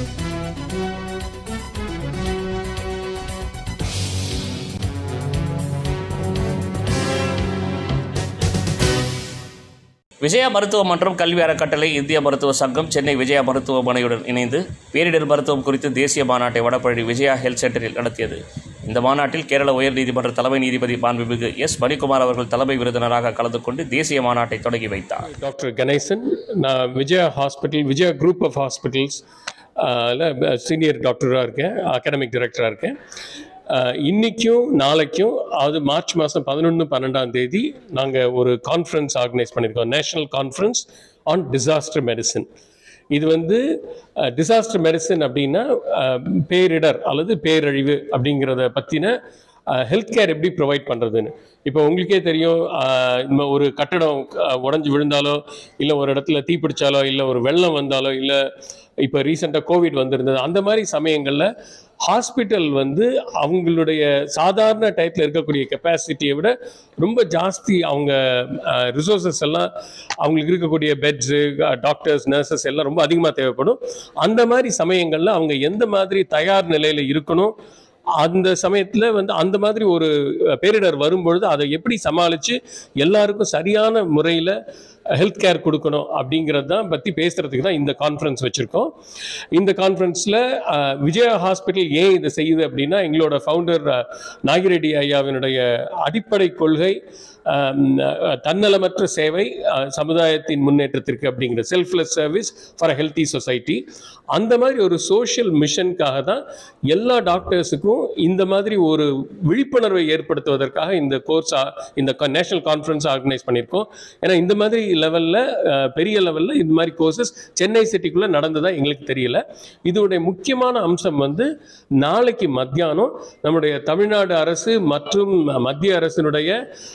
விஜயா மருத்துவ மற்றும் கல்வி அறக்கட்டளை இந்திய மருத்துவ சங்கம் சென்னை விஜயா மருத்துவமனையுடன் இணைந்து பேரிடர் மருத்துவம் குறித்து தேசிய மாநாட்டை வடபழனி விஜயா ஹெல்த் சென்டரில் நடத்தியது இந்த மாநாட்டில் கேரள உயர்நீதிமன்ற தலைமை நீதிபதி மாண்புமிகு எஸ் மணிக்குமார் அவர்கள் தலைமை விருந்தினராக கலந்து கொண்டு தேசிய மாநாட்டை தொடங்கி வைத்தார் டாக்டர் கணேசன் நான் Vijaya hospital Vijaya group of hospitals senior டாக்டராக இருக்கேன் அகாடமிக் டைரக்டராக இருக்கேன் அஹ், இன்னைக்கும் நாளைக்கும் அது மார்ச் மாதம் பதினொன்று பன்னெண்டாம் தேதி நாங்கள் ஒரு கான்ஃபரன்ஸ் ஆர்கனைஸ் பண்ணியிருக்கோம் national conference on disaster medicine இது வந்து டிசாஸ்டர் மெடிசன் அப்படின்னா அஹ், பேரிடர் அல்லது பேரழிவு அப்படிங்கிறத பற்றின ஹெல்த் கேர் எப்படி ப்ரொவைட் பண்ணுறதுன்னு இப்போ உங்களுக்கே தெரியும் அஹ், இந்த ஒரு கட்டடம் உடஞ்சி விழுந்தாலோ இல்லை ஒரு இடத்துல தீப்பிடிச்சாலோ இல்லை ஒரு வெள்ளம் வந்தாலோ இல்லை இப்போ ரீசெண்டாக கோவிட் வந்திருந்தது அந்த மாதிரி சமயங்களில் ஹாஸ்பிட்டல் வந்து அவங்களுடைய சாதாரண டைத்தில் இருக்கக்கூடிய கெப்பாசிட்டியை விட ரொம்ப ஜாஸ்தி அவங்க ரிசோர்சஸ் எல்லாம் அவங்களுக்கு இருக்கக்கூடிய பெட்ஸு டாக்டர்ஸ் நர்சஸ் எல்லாம் ரொம்ப அதிகமாக தேவைப்படும் அந்த மாதிரி சமயங்களில் அவங்க எந்த மாதிரி தயார் நிலையில் இருக்கணும் அந்த சமயத்தில் வந்து அந்த மாதிரி ஒரு அஹ், பேரிடர் வரும்பொழுது அதை எப்படி சமாளித்து எல்லாருக்கும் சரியான முறையில் ஹெல்த் கேர் கொடுக்கணும் அப்படிங்கிறது தான் பற்றி பேசுகிறதுக்கு தான் இந்த கான்ஃபரன்ஸ் வச்சுருக்கோம் இந்த கான்ஃபரன்ஸில் விஜயா ஹாஸ்பிட்டல் ஏன் இதை செய்யுது அப்படின்னா எங்களோட ஃபவுண்டர் நாகிரெட்டி ஐயாவினுடைய அடிப்படை கொள்கை ஆம், அஹ், தன்னலமற்ற சேவை அஹ், சமுதாயத்தின் முன்னேற்றத்திற்கு அப்படிங்கிற selfless service for healthy society அந்த மாதிரி ஒரு சோஷியல் மிஷனுக்காக தான் எல்லா டாக்டர்ஸுக்கும் இந்த மாதிரி ஒரு விழிப்புணர்வை ஏற்படுத்துவதற்காக இந்த கோர்ஸ் இந்த நேஷனல் கான்ஃபரன்ஸ் ஆர்கனைஸ் பண்ணியிருக்கோம் ஏன்னா இந்த மாதிரி லெவலில் பெரிய லெவலில் இந்த மாதிரி கோர்சஸ் சென்னை சிட்டிக்குள்ளே நடந்ததா எங்களுக்கு தெரியல இதோடைய முக்கியமான அம்சம் வந்து நாளைக்கு மத்தியானம் நம்முடைய தமிழ்நாடு அரசு மற்றும் மத்திய அரசினுடைய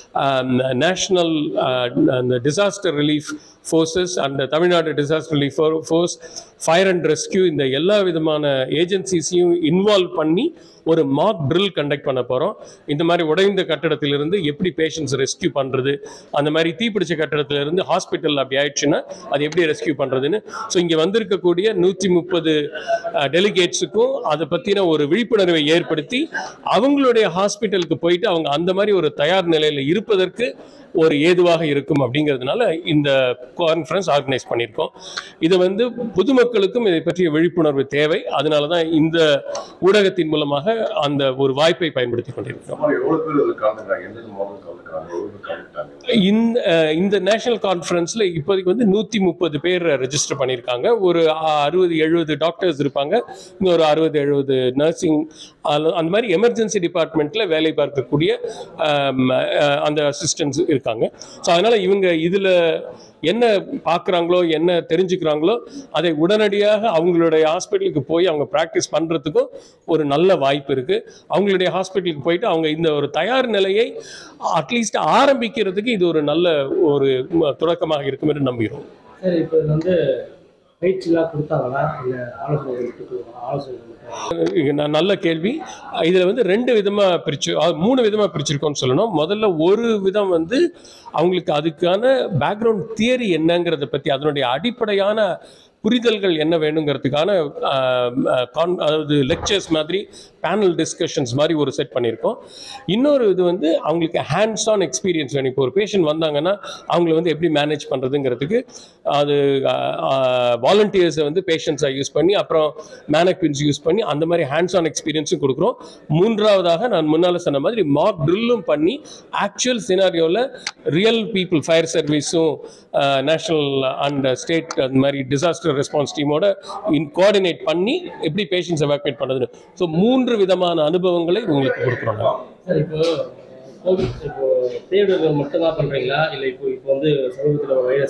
நேஷ்னல் அந்த டிசாஸ்டர் ரிலீஃப் ஃபோர்ஸஸ் அந்த Tamil Nadu disaster relief force fire and rescue இந்த எல்லா விதமான ஏஜென்சிஸையும் இன்வால்வ் பண்ணி ஒரு மாக் ட்ரில் கண்டக்ட் பண்ண போகிறோம் இந்த மாதிரி உடைந்த கட்டடத்திலிருந்து எப்படி பேஷண்ட்ஸ் ரெஸ்கியூ பண்ணுறது அந்த மாதிரி தீப்பிடிச்ச கட்டடத்திலிருந்து ஹாஸ்பிட்டல் அப்படி ஆயிடுச்சுன்னா அது எப்படி ரெஸ்கியூ பண்ணுறதுன்னு ஸோ இங்கே வந்திருக்கக்கூடிய நூற்றி முப்பது டெலிகேட்ஸுக்கும் அதை பற்றின ஒரு விழிப்புணர்வை ஏற்படுத்தி அவங்களுடைய ஹாஸ்பிட்டலுக்கு போயிட்டு அவங்க அந்த மாதிரி ஒரு தயார் நிலையில் இருப்பதற்கு ஒரு ஏதுவாக இருக்கும் அப்படிங்கிறதுனால இந்த கான்ஃபரன்ஸ் ஆர்கனைஸ் பண்ணியிருக்கோம் இது வந்து பொதுமக்களுக்கும் இதை பற்றிய விழிப்புணர்வு தேவை அதனால தான் இந்த ஊடகத்தின் மூலமாக அந்த ஒரு வாய்ப்பை பயன்படுத்தி கொண்டிருக்கிறோம் சுமார் எவ்வளவு பேர் இதுல கலந்துக்கிறாங்க எந்தெந்த மாடல் கலந்துக்கிறாங்க எவ்வளவு பேர் கலந்துட்டாங்க இந்த அஹ், இந்த நேஷனல் கான்ஃபரன்ஸில் இப்போதைக்கு வந்து நூற்றி முப்பது பேர் ரெஜிஸ்டர் பண்ணியிருக்காங்க ஒரு அறுபது எழுபது டாக்டர்ஸ் இருப்பாங்க இன்னும் ஒரு அறுபது எழுபது நர்சிங் அந்த மாதிரி எமர்ஜென்சி டிபார்ட்மெண்ட்டில் வேலை பார்க்கக்கூடிய ஆம், அஹ், அந்த அசிஸ்டன்ஸ் இருக்காங்க ஸோ அதனால் இவங்க இதில் என்ன பார்க்குறாங்களோ என்ன தெரிஞ்சுக்கிறாங்களோ அதை உடனடியாக அவங்களுடைய ஹாஸ்பிட்டலுக்கு போய் அவங்க ப்ராக்டிஸ் பண்ணுறதுக்கும் ஒரு நல்ல வாய்ப்பு இருக்குது அவங்களுடைய ஹாஸ்பிட்டலுக்கு போயிட்டு அவங்க இந்த ஒரு தயார் நிலையை அட்லீஸ்ட் ஆரம்பிக்கிறதுக்கு இது ஒரு நல்ல ஒரு ம- தொடக்கமாக இருக்கும் என்று நம்புகிறோம் சார் இப்போ இது வந்து பயிற்சிலாம் கொடுத்தாங்களா இல்லை ஆலோசனை கொடுத்து ஆலோசனை கொடுத்தாங்களா? இது ந- நல்ல கேள்வி இதில் வந்து ரெண்டு விதமாக பிரிச்சு அஹ் மூணு விதமாக பிரிச்சிருக்கோம்னு சொல்லணும் முதல்ல ஒரு விதம் வந்து அவங்களுக்கு அதுக்கான பேக்ரவுண்ட் தியரி என்னங்கிறத பற்றி அதனுடைய அடிப்படையான புரிதல்கள் என்ன வேணுங்கிறதுக்கான ஆஹ், ஆஹ், கான் அதாவது லெக்சர்ஸ் மாதிரி பேனல் டிஸ்கஷன்ஸ் மாதிரி ஒரு செட் பண்ணியிருக்கோம் இன்னொரு இது வந்து அவங்களுக்கு ஹேண்ட்ஸ் ஆன் எக்ஸ்பீரியன்ஸ் வேணும் இப்போ ஒரு பேஷண்ட் வந்தாங்கன்னா அவங்கள வந்து எப்படி மேனேஜ் பண்ணுறதுங்கிறதுக்கு அது வாலண்டியர்ஸை வந்து பேஷண்ட்ஸை யூஸ் பண்ணி அப்புறம் மேனக்வின்ஸ் யூஸ் பண்ணி அந்த மாதிரி ஹேண்ட்ஸ் ஆன் எக்ஸ்பீரியன்ஸும் கொடுக்குறோம் மூன்றாவதாக நான் முன்னால் சொன்ன மாதிரி மாக் ட்ரில்லும் பண்ணி ஆக்சுவல் சினாரியோவில் ரியல் பீப்புள் ஃபயர் சர்வீஸும் நேஷனல் அண்ட் ஸ்டேட் அந்த மாதிரி டிசாஸ்டர் ரெஸ்பான்ஸ் டீமோட இன் கோஆர்டினேட் பண்ணி எப்படி பேஷண்ட்ஸ் எவாக்குவேட் பண்ணுறதுன்னு ஸோ மூன்று விதமான அனுபவங்களை உங்களுக்கு கொடுக்குறோம் நாங்க. சார் இப்போ கோவிட் இப்போ பேரிடர்கள் மட்டும்தான் பண்ணுறீங்களா இல்லை இப்போ இப்போ வந்து சமீபத்தில் வைரஸ்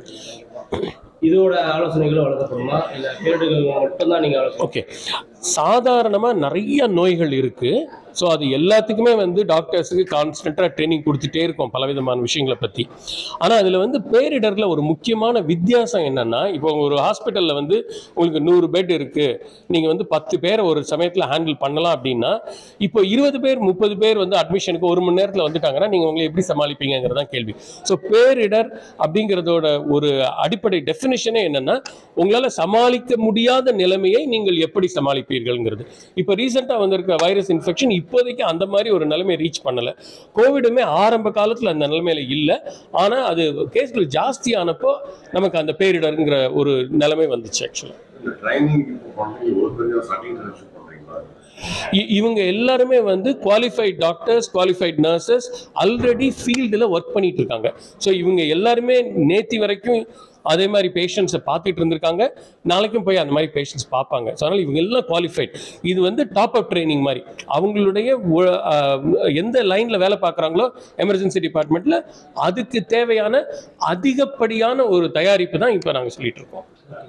வந்து இதோட ஆலோசனைகளும் வழங்கப்படுமா இல்லை பேரிடர்கள் மட்டும்தான் நீங்கள் ஆலோசனை ஓகே சாதாரணமாக நிறைய நோய்கள் இருக்குது ஸோ அது எல்லாத்துக்குமே வந்து டாக்டர்ஸுக்கு கான்ஸ்டண்ட்டாக ட்ரைனிங் கொடுத்துட்டே இருக்கோம் பலவிதமான விஷயங்களை பற்றி ஆனால் அதில் வந்து பேரிடரில் ஒரு முக்கியமான வித்தியாசம் என்னன்னா இப்போ ஒரு ஹாஸ்பிட்டலில் வந்து உங்களுக்கு நூறு பெட் இருக்குது நீங்கள் வந்து பத்து பேரை ஒரு சமயத்தில் ஹேண்டில் பண்ணலாம் அப்படின்னா இப்போ இருபது பேர் முப்பது பேர் வந்து அட்மிஷனுக்கு ஒரு மணி நேரத்தில் வந்துட்டாங்கன்னா நீங்கள் உங்களை எப்படி சமாளிப்பீங்கிறது தான் கேள்வி ஸோ பேரிடர் அப்படிங்கிறதோட ஒரு அடிப்படை டெஃபினிஷனே என்னன்னா உங்களால் சமாளிக்க முடியாத நிலைமையை நீங்கள் எப்படி சமாளிப்பீர்கள்ங்கிறது இப்போ ரீசெண்டாக வந்திருக்க வைரஸ் இன்ஃபெக்ஷன் இப்போதைக்கு அந்த மாதிரி ஒரு நிலைமை ரீச் பண்ணலை கோவிடுமே ஆரம்ப காலத்தில் அந்த நிலைமையில இல்லை ஆனால் அது கேஸ்கள் ஜாஸ்தி ஆனப்போ நமக்கு அந்த பேரிடருங்கிற ஒரு நிலைமை வந்துச்சு ஆக்சுவலாக இந்த ட்ரைனிங் பண்றீங்க ஒரு பெரிய சர்டிஃபிகேட் பண்றீங்களா இ- இவங்க எல்லாருமே வந்து qualified doctors qualified nurses already ஃபீல்டில் ஒர்க் பண்ணிட்டு இருக்காங்க ஸோ இவங்க எல்லாருமே நேத்தி வரைக்கும் அதே மாதிரி பேஷண்ட்ஸை பார்த்துட்டு இருந்திருக்காங்க நாளைக்கும் போய் அந்த மாதிரி பேஷண்ட்ஸ் பார்ப்பாங்க ஸோ அதனால் இவங்க எல்லாம் குவாலிஃபைட் இது வந்து டாப் அப் ட்ரைனிங் மாதிரி அவங்களுடைய உ- ஆஹ் எந்த லைனில் வேலை பார்க்குறாங்களோ எமர்ஜென்சி டிபார்ட்மெண்ட்டில் அதுக்கு தேவையான அதிகப்படியான ஒரு தயாரிப்பு தான் இப்போ நாங்கள் சொல்லிட்டு இருக்கோம்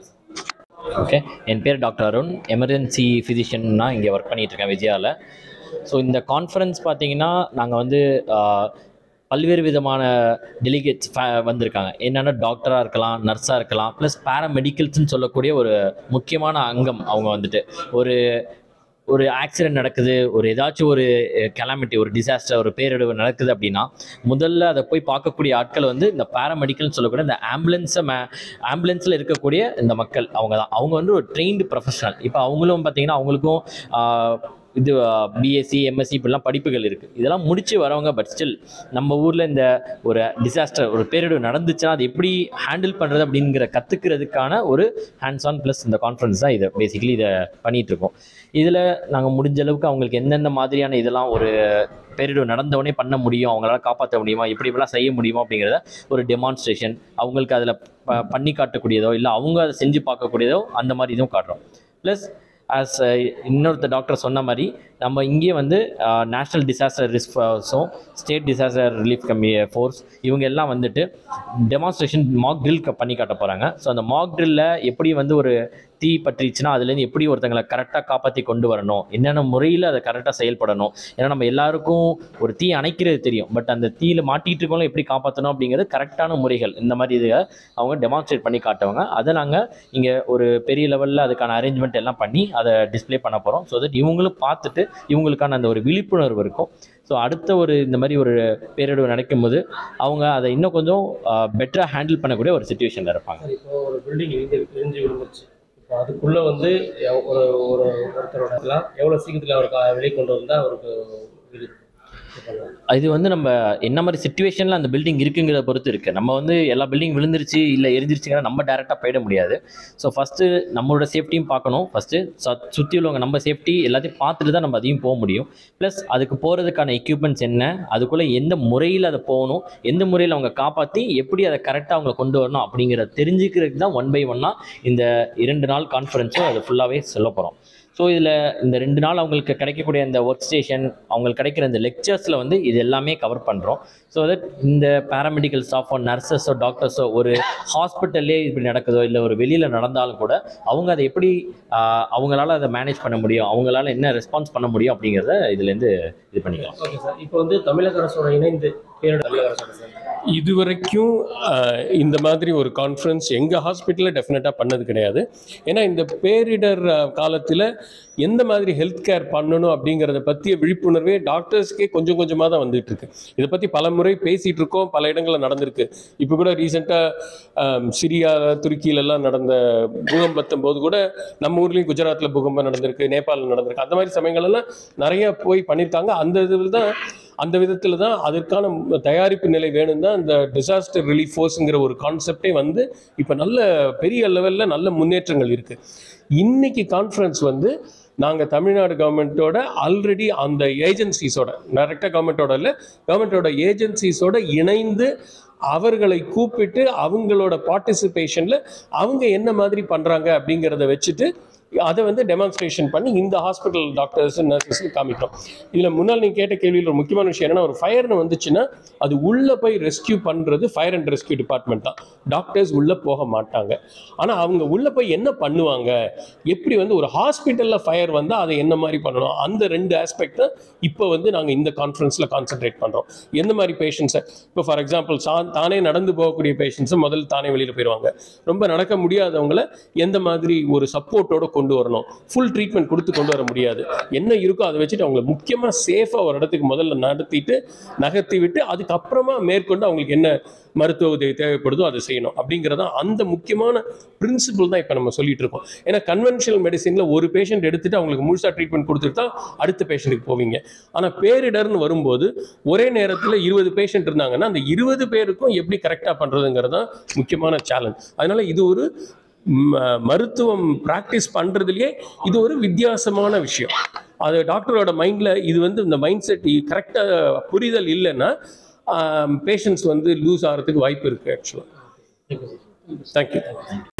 ஓகே என் பேர் டாக்டர் அருண் எமர்ஜென்சி ஃபிசிஷியன்னா இங்கே ஒர்க் பண்ணிட்டு இருக்கேன் விஜயாவில் ஸோ இந்த கான்ஃபரன்ஸ் பார்த்தீங்கன்னா நாங்கள் வந்து ஆஹ், பல்வேறு விதமான டெலிகேட்ஸ் வந்திருக்காங்க என்னென்னா டாக்டராக இருக்கலாம் நர்ஸாக இருக்கலாம் ப்ளஸ் பேராமெடிக்கல்ஸ்னு சொல்லக்கூடிய ஒரு முக்கியமான அங்கம் அவங்க வந்துட்டு ஒரு ஒரு ஆக்சிடென்ட் நடக்குது ஒரு ஏதாச்சும் ஒரு கெலாமிட்டி ஒரு டிசாஸ்டர் ஒரு பேரிடர் நடக்குது அப்படின்னா முதல்ல அதை போய் பார்க்கக்கூடிய ஆட்கள் வந்து இந்த பேராமெடிக்கல்னு சொல்லக்கூடிய இந்த ஆம்புலன்ஸை மே ஆம்புலன்ஸில் இருக்கக்கூடிய இந்த மக்கள் அவங்க தான் அவங்க வந்து ஒரு ட்ரெயின்டு ப்ரொஃபஷனல் இப்போ அவங்களும் பார்த்தீங்கன்னா அவங்களுக்கும் ஆஹ், இது பிஎஸ்சி எம்எஸ்சி இப்படிலாம் படிப்புகள் இருக்குது இதெல்லாம் முடிச்சு வரவங்க பட் ஸ்டில் நம்ம ஊரில் இந்த ஒரு டிசாஸ்டர் ஒரு பேரிடர் நடந்துச்சுன்னா அது எப்படி ஹேண்டில் பண்ணுறது அப்படிங்கிற கற்றுக்கிறதுக்கான ஒரு ஹேண்ட்ஸ் ஆன் ப்ளஸ் இந்த கான்ஃபரன்ஸ் தான் இதை பேசிக்கலி இதை பண்ணிட்டு இருக்கோம் இதில் நாங்கள் முடிஞ்ச அளவுக்கு அவங்களுக்கு எந்தெந்த மாதிரியான இதெல்லாம் ஒரு பேரிடர் நடந்தவொடனே பண்ண முடியும் அவங்களால காப்பாற்ற முடியுமா எப்படி இப்படிலாம் செய்ய முடியுமா அப்படிங்கிறத ஒரு டெமான்ஸ்ட்ரேஷன் அவங்களுக்கு அதில் ப பண்ணி காட்டக்கூடியதோ இல்லை அவங்க அதை செஞ்சு பார்க்கக்கூடியதோ அந்த மாதிரி இதுவும் காட்டுறோம் ப்ளஸ் ஆஸ் இன்னொருத்த டாக்டர் சொன்ன மாதிரி நம்ம இங்கே வந்து நேஷ்னல் டிசாஸ்டர் ரிஸ்க் ஃபோர்ஸும் ஸ்டேட் டிசாஸ்டர் ரிலீஃப் கம்மி ஃபோர்ஸ் இவங்க எல்லாம் வந்துட்டு டெமான்ஸ்ட்ரேஷன் மாக் ட்ரில் பண்ணி காட்ட போகிறாங்க ஸோ அந்த மாக் ட்ரில்ல எப்படி வந்து ஒரு தீ பற்றிச்சுன்னா அதுலேருந்து எப்படி ஒருத்தங்களை கரெக்டாக காப்பாற்றி கொண்டு வரணும் என்னென்ன முறையில் அதை கரெக்டாக செயல்படணும் ஏன்னா நம்ம எல்லாருக்கும் ஒரு தீ அணைக்கிறது தெரியும் பட் அந்த தீயில மாட்டிட்டு இருக்கவங்களும் எப்படி காப்பாற்றணும் அப்படிங்கிறது கரெக்டான முறைகள் இந்த மாதிரி இதை அவங்க டெமான்ஸ்ட்ரேட் பண்ணி காட்டுவாங்க அதை நாங்கள் இங்கே ஒரு பெரிய லெவலில் அதுக்கான அரேஞ்ச்மெண்ட் எல்லாம் பண்ணி அதை டிஸ்ப்ளே பண்ண போகிறோம் ஸோ தட் இவங்களும் பார்த்துட்டு இவங்களுக்கான அந்த ஒரு விழிப்புணர்வு இருக்கும் ஸோ அடுத்த ஒரு இந்த மாதிரி ஒரு பேரிடர் நடக்கும்போது அவங்க அதை இன்னும் கொஞ்சம் பெட்டராக ஹேண்டில் பண்ணக்கூடிய ஒரு சுச்சுவேஷனில் இருப்பாங்க சார் இப்போ ஒரு பில்டிங் இடிஞ்சு இடிஞ்சு விழுந்துருச்சு இப்போ அதுக்குள்ள வந்து எவ்- ஒரு ஒரு ஒருத்தரோட இதெல்லாம் எவ்வளோ சீக்கிரத்தில் அவருக்கு வெளியே கொண்டு வந்தால் அவருக்கு வீடு இது பண்ணலாம் இது வந்து நம்ம என்ன மாதிரி சுச்சுவேஷனில் அந்த பில்டிங் இருக்குங்கிறத பொறுத்து இருக்குது நம்ம வந்து எல்லா பில்டிங் விழுந்துருச்சு இல்லை எரிஞ்சிருச்சுங்கிற நம்ம டேரெக்டாக போயிட முடியாது ஸோ ஃபஸ்ட்டு நம்மளோட சேஃப்டியும் பார்க்கணும் ஃபஸ்ட்டு சுற்றி உள்ளவங்க நம்ம சேஃப்டி எல்லாத்தையும் பார்த்துட்டு தான் நம்ம அதையும் போக முடியும் ப்ளஸ் அதுக்கு போகிறதுக்கான எக்யூப்மெண்ட்ஸ் என்ன அதுக்குள்ளே எந்த முறையில் அதை போகணும் எந்த முறையில் அவங்க காப்பாற்றி எப்படி அதை கரெக்டாக அவங்க கொண்டு வரணும் அப்படிங்கிறத தெரிஞ்சுக்கிறதுக்கு தான் ஒன் பை ஒன்னாக இந்த இரண்டு நாள் கான்ஃபரன்ஸும் அது ஃபுல்லாகவே சொல்ல போகிறோம் ஸோ இதில் இந்த ரெண்டு நாள் அவங்களுக்கு கிடைக்கக்கூடிய இந்த ஒர்க் ஸ்டேஷன் அவங்களுக்கு கிடைக்கிற இந்த லெக்சர்ஸில் வந்து இது எல்லாமே கவர் பண்ணுறோம் ஸோ தட் இந்த பேராமெடிக்கல் ஸ்டாஃபோ நர்சஸோ டாக்டர்ஸோ ஒரு ஹாஸ்பிட்டல்லே இப்படி நடக்குதோ இல்லை ஒரு வெளியில் நடந்தாலும் கூட அவங்க அதை எப்படி ஆஹ், அவங்களால அதை மேனேஜ் பண்ண முடியும் அவங்களால என்ன ரெஸ்பான்ஸ் பண்ண முடியும் அப்படிங்கிறத இதுலேருந்து இது பண்ணிக்கலாம் ஓகே சார் இப்போ வந்து தமிழக அரசோட இணைந்து பேரிடர் தமிழக அரசோட சார் இதுவரைக்கும் ஆஹ், இந்த மாதிரி ஒரு கான்ஃபரன்ஸ் எங்கள் ஹாஸ்பிட்டலில் டெஃபினட்டாக பண்ணது கிடையாது ஏன்னா இந்த பேரிடர் காலத்தில் எந்த மாதிரி ஹெல்த் கேர் பண்ணணும் அப்படிங்கிறத பற்றிய விழிப்புணர்வே டாக்டர்ஸ்க்கே கொஞ்சம் கொஞ்சமாக தான் வந்துட்டு இருக்கு இதை பற்றி பல முறை பேசிகிட்டு இருக்கோம் பல இடங்களில் நடந்திருக்கு இப்போ கூட ரீசெண்டாக சிரியா துருக்கியிலலாம் நடந்த பூகம்பத்தும் போது கூட நம்ம ஊர்லேயும் குஜராத்தில் பூகம்பம் நடந்திருக்கு நேபாளில் நடந்திருக்கு அந்த மாதிரி சமயங்கள்லாம் நிறைய போய் பண்ணியிருக்காங்க அந்த இதில் தான் அந்த விதத்தில் தான் அதற்கான தயாரிப்பு நிலை வேணும் தான் இந்த டிசாஸ்டர் ரிலீஃப் ஃபோர்ஸுங்கிற ஒரு கான்செப்டே வந்து இப்போ நல்ல பெரிய லெவலில் நல்ல முன்னேற்றங்கள் இருக்குது இன்னைக்கு கான்ஃபரன்ஸ் வந்து நாங்கள் தமிழ்நாடு கவர்மெண்ட்டோட ஆல்ரெடி அந்த ஏஜென்சிஸோட டைரெக்டாக கவர்மெண்ட்டோட இல்லை கவர்மெண்ட்டோட ஏஜென்சிஸோட இணைந்து அவர்களை கூப்பிட்டு அவங்களோட பார்ட்டிசிபேஷனில் அவங்க என்ன மாதிரி பண்ணுறாங்க அப்படிங்கிறத வச்சுட்டு அதை வந்து டெமான்ஸ்ட்ரேஷன் பண்ணி இந்த ஹாஸ்பிட்டல் டாக்டர்ஸ் நர்சஸ்க்கு காமிக்கிறோம் இதில் முன்னால் நீங்கள் கேட்ட கேள்வியில் ஒரு முக்கியமான விஷயம் என்னன்னா ஒரு ஃபயர்னு வந்துச்சுன்னா அது உள்ளே போய் ரெஸ்கியூ பண்ணுறது ஃபயர் அண்ட் ரெஸ்கியூ டிபார்ட்மெண்ட் தான் டாக்டர்ஸ் உள்ளே போக மாட்டாங்க ஆனால் அவங்க உள்ளே போய் என்ன பண்ணுவாங்க எப்படி வந்து ஒரு ஹாஸ்பிட்டலில் ஃபயர் வந்தால் அதை என்ன மாதிரி பண்ணணும் அந்த ரெண்டு ஆஸ்பெக்ட் தான் இப்போ வந்து நாங்கள் இந்த கான்ஃபரன்ஸில் கான்சென்ட்ரேட் பண்ணுறோம் எந்த மாதிரி பேஷண்ட்ஸை இப்போ ஃபார் எக்ஸாம்பிள் சா தானே நடந்து போகக்கூடிய பேஷண்ட்ஸை முதல்ல தானே வெளியில் போயிடுவாங்க ரொம்ப நடக்க முடியாதவங்கள எந்த மாதிரி ஒரு சப்போர்ட்டோட கொண்டு வரணும் ஃபுல் ட்ரீட்மெண்ட் கொடுத்து கொண்டு வர முடியாது என்ன இருக்கோ அதை வச்சுட்டு அவங்கள முக்கியமாக சேஃபாக ஒரு இடத்துக்கு முதல்ல நடத்திட்டு நகர்த்தி விட்டு அதுக்கப்புறமா மேற்கொண்டு அவங்களுக்கு என்ன மருத்துவ உதவி தேவைப்படுதோ அதை செய்யணும் அப்படிங்கிறதா அந்த முக்கியமான பிரின்சிபிள் தான் இப்போ நம்ம சொல்லிட்டு இருக்கோம் ஏன்னா கன்வென்ஷனல் மெடிசினில் ஒரு பேஷண்ட் எடுத்துட்டு அவங்களுக்கு முழுசாக ட்ரீட்மெண்ட் கொடுத்துட்டு தான் அடுத்த பேஷண்ட்டுக்கு போவீங்க ஆனால் பேரிடர்னு வரும்போது ஒரே நேரத்தில் இருபது பேஷண்ட் இருந்தாங்கன்னா அந்த இருபது பேருக்கும் எப்படி கரெக்டாக பண்ணுறதுங்கிறது தான் முக்கியமான சேலஞ்ச் அதனால இது ஒரு ம- மருத்துவம் ப்ராக்டிஸ் பண்ணுறதுலேயே இது ஒரு வித்தியாசமான விஷயம் அது டாக்டரோட மைண்டில் இது வந்து இந்த மைண்ட் செட் கரெக்டாக புரிதல் இல்லைன்னா பேஷண்ட்ஸ் வந்து லூஸ் ஆகிறதுக்கு வாய்ப்பு இருக்குது ஆக்சுவலாக தேங்க்யூ